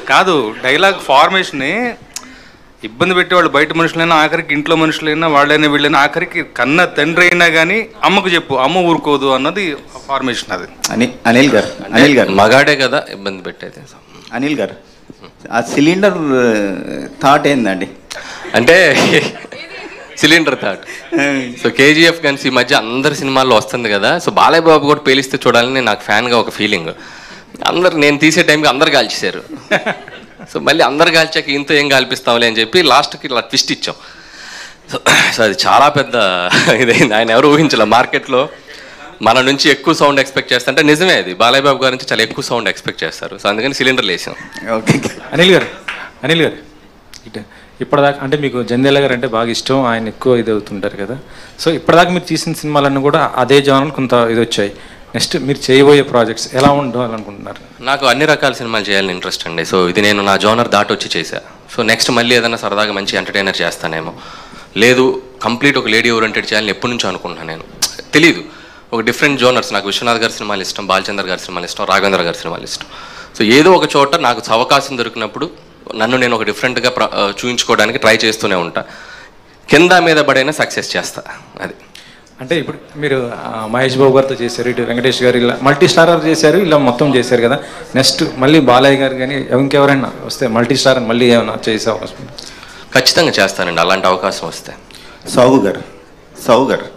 కాదు డైలాగ్ ఫార్మేషన్ని ఇబ్బంది పెట్టేవాళ్ళు బయట మనుషులైనా ఆఖరికి ఇంట్లో మనుషులైనా వాళ్ళైనా వీళ్ళైనా ఆఖరికి కన్న తండ్రి అయినా కానీ అమ్మకు చెప్పు అమ్మ ఊరుకోదు అన్నది ఫార్మేషన్ అది అని అనిల్ గారు అనిల్ గారు మగాడే కదా ఇబ్బంది పెట్టేది అనిల్ గారు ఆ సిలిండర్ థాట్ ఏందండి అంటే cylinder thought so KGF guns ఈ మధ్య అందరి సినిమాల్లో వస్తుంది కదా సో బాలయ్య బాబు కూడా పేలిస్తే చూడాలని నాకు ఫ్యాన్గా ఒక ఫీలింగ్ అందరు నేను తీసే టైంకి అందరు కాల్చేశారు సో మళ్ళీ అందరు కాల్చాక ఇంత ఏం కాల్పిస్తాంలే అని చెప్పి లాస్ట్కి ఇలా ట్విస్ట్ ఇచ్చాం సో సో అది చాలా పెద్ద ఇదైంది ఆయన ఎవరు ఊహించలే మార్కెట్లో మన నుంచి ఎక్కువ సౌండ్ ఎక్స్పెక్ట్ చేస్తుంటే నిజమే అది బాలయ్య బాబు గారి నుంచి చాలా ఎక్కువ సౌండ్ ఎక్స్పెక్ట్ చేస్తారు సో అందుకని సిలిండర్లు వేసాం ఓకే అనిల్ గారు అనిల్ గారు ఇట ఇప్పటిదాకా అంటే మీకు జంధ్యాల గారు అంటే బాగా ఇష్టం ఆయన ఎక్కువ ఇది అవుతుంటారు కదా సో ఇప్పటిదాకా మీరు తీసిన సినిమాలన్నీ కూడా అదే జోన్ కొంత ఇది వచ్చాయి నెక్స్ట్ మీరు చేయబోయే ప్రాజెక్ట్స్ ఎలా ఉండాలనుకుంటున్నారు నాకు అన్ని రకాల సినిమాలు చేయాలని ఇంట్రెస్ట్ అండి సో ఇది నేను నా జోనర్ దాటి వచ్చి చేశా సో నెక్స్ట్ మళ్ళీ ఏదైనా సరదాగా మంచి ఎంటర్టైనర్ చేస్తానేమో లేదు కంప్లీట్ ఒక లేడీ ఓరియంటెడ్ చేయాలని ఎప్పటి నుంచో అనుకుంటున్నాను నేను తెలీదు ఒక డిఫరెంట్ జోనర్స్ నాకు విశ్వనాథ్ గారి సినిమాలు ఇష్టం బాలచంద్ర గారి సినిమాలు ఇష్టం రాఘవేంద్ర గారి సినిమాలు ఇష్టం సో ఏదో ఒక చోట నాకు అవకాశం దొరికినప్పుడు నన్ను నేను ఒక డిఫరెంట్గా ప్ర ఆ, చూయించుకోవడానికి ట్రై చేస్తూనే ఉంటా కింద మీద పడైనా సక్సెస్ చేస్తా అది అంటే ఇప్పుడు మీరు ఆ, మహేష్ బాబు గారితో చేశారు ఇటు వెంకటేష్ గారు ఇలా మల్టీ స్టారర్ చేశారు ఇలా మొత్తం చేశారు కదా నెక్స్ట్ మళ్ళీ బాలయ్య గారు కానీ ఇంకెవరైనా వస్తే మల్టీ స్టార్ మళ్ళీ ఏమైనా చేసే అవకాశం ఉందా? ఖచ్చితంగా చేస్తానండి అలాంటి అవకాశం వస్తే సాగు గారు సాగు గారు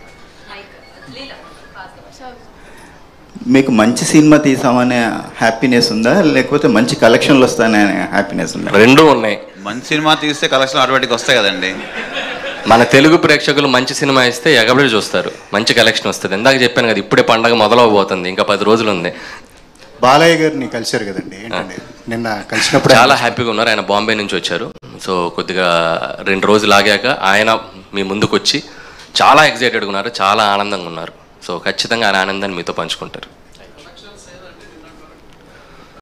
మీకు మంచి సినిమా తీసామనే హ్యాపీనెస్ ఉందా లేకపోతే మంచి కలెక్షన్లు వస్తాయనే హ్యాపీనెస్ ఉందా రెండూ ఉన్నాయి మంచి సినిమా తీస్తే కలెక్షన్ ఆటోమేటిక్ వస్తాయి కదండి మన తెలుగు ప్రేక్షకులు మంచి సినిమా ఇస్తే ఎగబడి చూస్తారు మంచి కలెక్షన్ వస్తుంది ఇందాక చెప్పాను కదా ఇప్పుడే పండగ మొదలవబోతుంది ఇంకా పది రోజులు ఉంది బాలయ్య గారిని కలిశారు కదండి ఏంటండి నిన్న కలిసినప్పుడు చాలా హ్యాపీగా ఉన్నారు ఆయన బాంబే నుంచి వచ్చారు సో కొద్దిగా రెండు రోజులు ఆగాక ఆయన మీ ముందుకు వచ్చి చాలా ఎగ్జైటెడ్గా ఉన్నారు చాలా ఆనందంగా ఉన్నారు సో ఖచ్చితంగా ఆయన ఆనందాన్ని మీతో పంచుకుంటారు